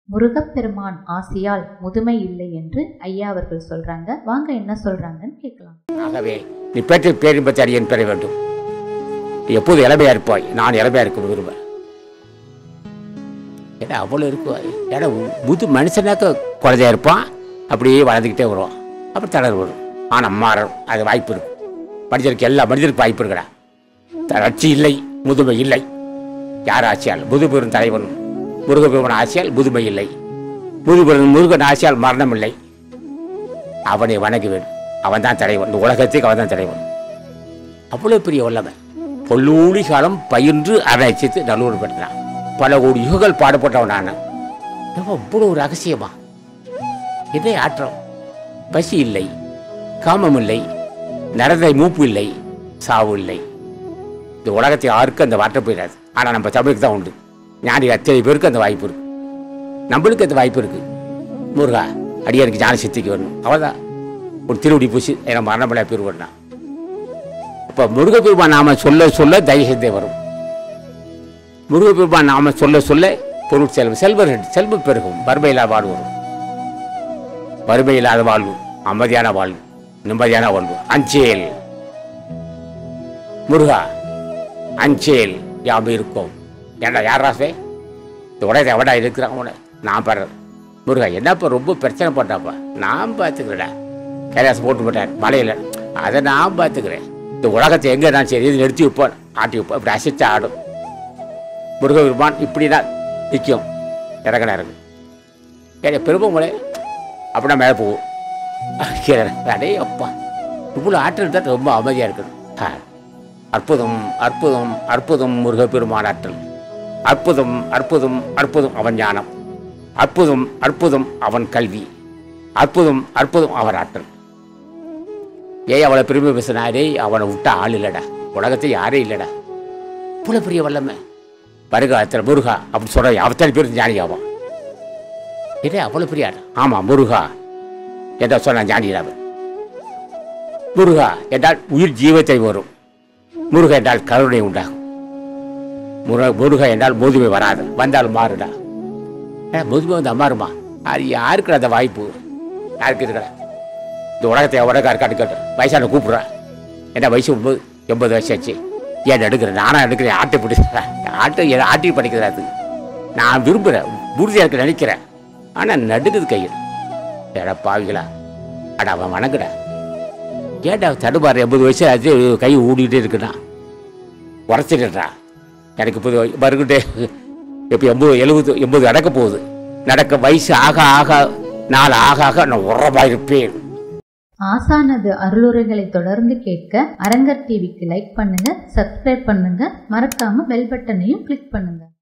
முருகப்பெருமான் ஆசியால் முதுமை இல்லை என்று ஐயா அவர்கள் சொல்றாங்க வாங்க என்ன சொல்றாங்கன்னு கேட்கலாம் ஆகவே நீ பெற்ற பேரின்பத்தை அடியேன் பெற வேண்டும் நீ எப்போது இளமையா இருப்பாய் நான் இளமையா இருக்க விரும்புகிறேன் ஏன்னா அவ்வளோ இருக்கும் ஏன்னா முது மனுஷனாக்க குழந்தையா இருப்பான் அப்படியே வளர்ந்துக்கிட்டே வருவான் அப்புறம் தளர் வரும் ஆனால் மாறும் அது வாய்ப்பு இருக்கு மனிதருக்கு எல்லா மனிதருக்கும் வாய்ப்பு இருக்கடா தளர்ச்சி இல்லை முதுமை இல்லை யார் ஆட்சியால் முதுபெரும் தலைவன் முருகப்பெருமன் ஆட்சியால் முதுமை இல்லை முதுபெரும் முருகன் ஆட்சியால் மரணம் இல்லை அவனை வணங்க வேண்டும் அவன் தான் தலைவன் இந்த உலகத்துக்கு அவன் தான் தலைவன் அவ்வளோ பெரிய வல்லவன் பொல்லூழி காலம் பயின்று அரைச்சித்து நல்லூர் பெற்றான் பல கோடி யுகங்கள் பாடுபட்டவன் நான் அவ்வளோ ஒரு ரகசியமா இதே ஆற்றம் பசி இல்லை காமம் இல்லை நரதை மூப்பு இல்லை சாவு இல்லை இந்த உலகத்தை யாருக்கும் அந்த வாட்ட போயிடாது ஆனால் நம்ம தமிழுக்கு தான் உண்டு ஞானி அத்தனை பேருக்கு அந்த வாய்ப்பு இருக்கு நம்மளுக்கு அந்த வாய்ப்பு இருக்கு முருகா அடியாருக்கு ஞான சித்திக்கு வரணும் அவள்தான் ஒரு திருவடி பூசி என மரணமலை பேர் பண்ணான் இப்போ முருகப்பெருமான் நாம சொல்ல சொல்ல தைரியத்தை வரும் முருகப்பெருமான் நாம சொல்ல சொல்ல பொருள் செல்வம் செல்வர்கள் செல்வம் பெருகும் வறுமையில்லாத வாழ்வு வரும் வறுமை இல்லாத வாழ்வு அமைதியான வாழ்வு நிம்மதியான வாழ்வு அஞ்சேல் முருகா அஞ்சேல் யாம் இருக்கோம் ஏன்டா யார் ராசே இந்த உலகத்தை எவடா இருக்கிறான் உன நான் பாடுறேன் முருகா என்னப்பா ரொம்ப பிரச்சனை பண்ணாப்பா நான் பார்த்துக்கிறேடா கைலாசம் போட்டு போட்டார் மலையில் அதை நான் பார்த்துக்கிறேன் இந்த உலகத்தை எங்கே நான் சரி இது நிறுத்தி வைப்போம் ஆட்டி வைப்போம் இப்படி அசைச்சு ஆடும் முருகபெருமான் இப்படி தான் நிற்கும் இறங்கினா இறங்கு ஏன் பெருமங்களே அப்படின்னா மேலே போகும் கீழே அடே அப்பா இவ்வளோ ஆற்றல் தான் ரொம்ப அமைதியாக இருக்கணும் ஆ. அற்புதம் அற்புதம் அற்புதம் முருகப்பெருமான் ஆற்றல் அற்புதம் அற்புதம் அற்புதம் அவன் ஞானம் அற்புதம் அற்புதம் அவன் கல்வி அற்புதம் அற்புதம் அவன் ஆற்றல் ஏய் அவளை பெருமை பேசினாரே அவனை விட்டா ஆள் இல்லைடா உலகத்தை யாரே இல்லைடா இவ்வளோ பெரிய வல்லமை வருகாலத்தில் முருகா அப்படின்னு சொல்ற அவத்தனை பேர் ஞானி ஆவான் இதே அவ்வளோ பெரிய ஆள் ஆமாம் முருகா என்ற சொன்ன ஞானி அவன் முருகா என்றால் உயிர் ஜீவத்தை வரும் முருக என்றால் கருணை உண்டாகும் முருக முருக என்றால் முதுமை வராது வந்தால் மாறுடா ஏ முதுமை வந்து மாறுமா அது யாருக்கு அந்த வாய்ப்பு யாருக்கு இருக்கடா இந்த உலகத்தை எவ்வளோ இருக்கான்னு கேட்டு வயசான கூப்பிட்றா என்ன வயசு ஒன்பது எண்பது வயசு ஆச்சு ஏன் எடுக்கிறேன் நானும் எடுக்கிறேன் ஆட்டை பிடிக்கிறேன் ஆட்டை என் ஆட்டி படிக்கிறேன் அது நான் விரும்புகிறேன் உறுதியாக இருக்க நினைக்கிறேன் ஆனால் நடுக்குது கையில் ஏடா பாவிகளா அட அவன் வணங்குடா ஏன்டா தடுமாறு எண்பது வயசு ஆச்சு கை ஊடிக்கிட்டே இருக்குண்ணா உரைச்சிடுறா எனக்கு இப்போ மறுக்கிட்டே இப்போ எண்பது எழுபது எண்பது நடக்க போகுது நடக்க வயசு ஆக ஆக நாள் ஆக ஆக நான் உரமாக இருப்பேன் ஆசானது அருளுரைகளை தொடர்ந்து கேட்க அரங்கர் டிவிக்கு லைக் பண்ணுங்க சப்ஸ்கிரைப் பண்ணுங்க மறக்காம பெல் பட்டனையும் கிளிக் பண்ணுங்க